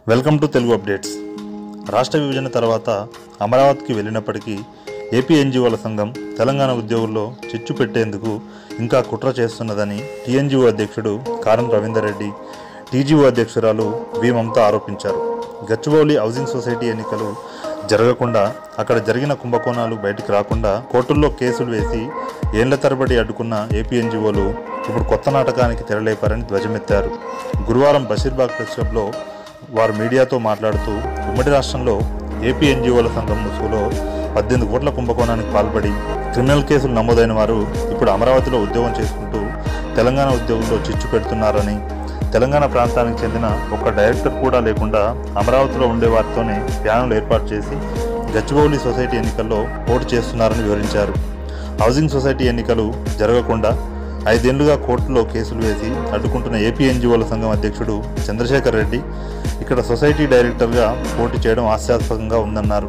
welcome to Telugu updates రాష్ట్ర విభజన తర్వాత అమరావతికి వెళ్ళినప్పటికీ ఏపీ ఎన్జిఓల సంఘం తెలంగాణ ఉద్యోగుల్లో చిచ్చు పెట్టేందుకు ఇంకా కుట్ర చేస్తున్నదని టీఎన్జిఓ అధ్యక్షుడు కారం రవీందర్ రెడ్డి టీజీఓ అధ్యక్షురాలు వి మమత ఆరోపించారు గచ్చిబౌలి హౌసింగ్ సొసైటీ ఎన్నికలు జరగకుండా అక్కడ జరిగిన కుంభకోణాలు బయటికి రాకుండా కోర్టుల్లో కేసులు వేసి ఏళ్ల తరబడి అడ్డుకున్న ఏపీ ఎన్జిఓలు ఇప్పుడు కొత్త నాటకానికి తెరలేపారని ధ్వజమెత్తారు గురువారం బషీర్బాగ్ ప్రెస్ క్లబ్లో వారు మీడియాతో మాట్లాడుతూ ఉమ్మడి రాష్ట్రంలో ఏపీ ఎన్జిఓల సంఘం ముసుగులో పద్దెనిమిది కోట్ల కుంభకోణానికి పాల్పడి క్రిమినల్ కేసులు నమోదైన వారు ఇప్పుడు అమరావతిలో ఉద్యోగం చేసుకుంటూ తెలంగాణ ఉద్యోగుల్లో చిచ్చు పెడుతున్నారని తెలంగాణ ప్రాంతానికి చెందిన ఒక్క డైరెక్టర్ కూడా లేకుండా అమరావతిలో ఉండే వారితోనే ప్యానల్ ఏర్పాటు చేసి గచ్చిబౌలి సొసైటీ ఎన్నికల్లో పోటీ చేస్తున్నారని వివరించారు హౌసింగ్ సొసైటీ ఎన్నికలు జరగకుండా ఐదేళ్లుగా కోర్టులో కేసులు వేసి అడ్డుకుంటున్న ఏపీ ఎన్జిఓల సంఘం అధ్యక్షుడు చంద్రశేఖర్ రెడ్డి ఇక్కడ సొసైటీ డైరెక్టర్గా పోటీ చేయడం హాస్యాస్పదంగా ఉందన్నారు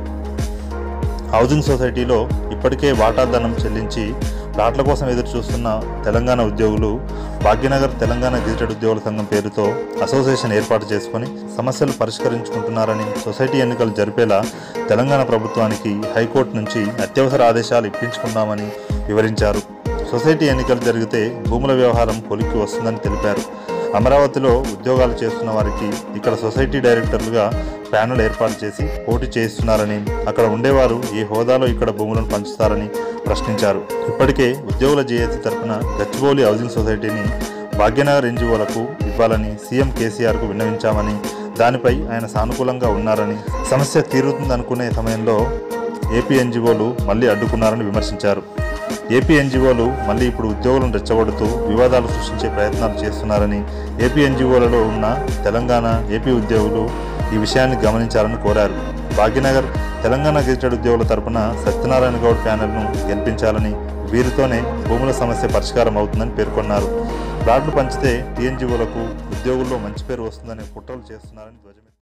హౌసింగ్ సొసైటీలో ఇప్పటికే వాటాధనం చెల్లించి ప్లాట్ల కోసం ఎదురు చూస్తున్న తెలంగాణ ఉద్యోగులు భాగ్యనగర్ తెలంగాణ గెజిటెడ్ ఉద్యోగుల సంఘం పేరుతో అసోసియేషన్ ఏర్పాటు చేసుకొని సమస్యలు పరిష్కరించుకుంటున్నారని సొసైటీ ఎన్నికలు జరిపేలా తెలంగాణ ప్రభుత్వానికి హైకోర్టు నుంచి అత్యవసర ఆదేశాలు ఇప్పించుకున్నామని వివరించారు సొసైటీ ఎన్నికలు జరిగితే భూముల వ్యవహారం కొలిక్కి వస్తుందని తెలిపారు అమరావతిలో ఉద్యోగాలు చేస్తున్న వారికి ఇక్కడ సొసైటీ డైరెక్టర్లుగా ప్యానెల్ ఏర్పాటు చేసి పోటీ చేయిస్తున్నారని అక్కడ ఉండేవారు ఏ హోదాలో ఇక్కడ భూములను పంచుతారని ప్రశ్నించారు ఇప్పటికే ఉద్యోగుల జేఏసీ తరపున గచ్చిబౌలి హౌసింగ్ సొసైటీని భాగ్యనగర్ ఎన్జిఓలకు ఇవ్వాలని సీఎం కేసీఆర్కు విన్నవించామని దానిపై ఆయన సానుకూలంగా ఉన్నారని సమస్య తీరుతుందనుకునే సమయంలో ఏపీ ఎన్జిఓలు మళ్ళీ అడ్డుకున్నారని విమర్శించారు ఏపీ ఎన్జిఓలు మళ్ళీ ఇప్పుడు ఉద్యోగులను రెచ్చగొడుతూ వివాదాలు సృష్టించే ప్రయత్నాలు చేస్తున్నారని ఏపీ ఎన్జిఓలలో ఉన్న తెలంగాణ ఏపీ ఉద్యోగులు ఈ విషయాన్ని గమనించాలని కోరారు భాగ్యనగర్ తెలంగాణ గెజిటెడ్ ఉద్యోగుల తరపున సత్యనారాయణ గౌడ్ ప్యానెల్ను గెలిపించాలని వీరితోనే భూముల సమస్య పరిష్కారం అవుతుందని పేర్కొన్నారు ప్లాట్లు పంచితే టీఎన్జిఓలకు ఉద్యోగుల్లో మంచి పేరు వస్తుందనే కుట్రలు చేస్తున్నారని ధ్వజమెత్తారు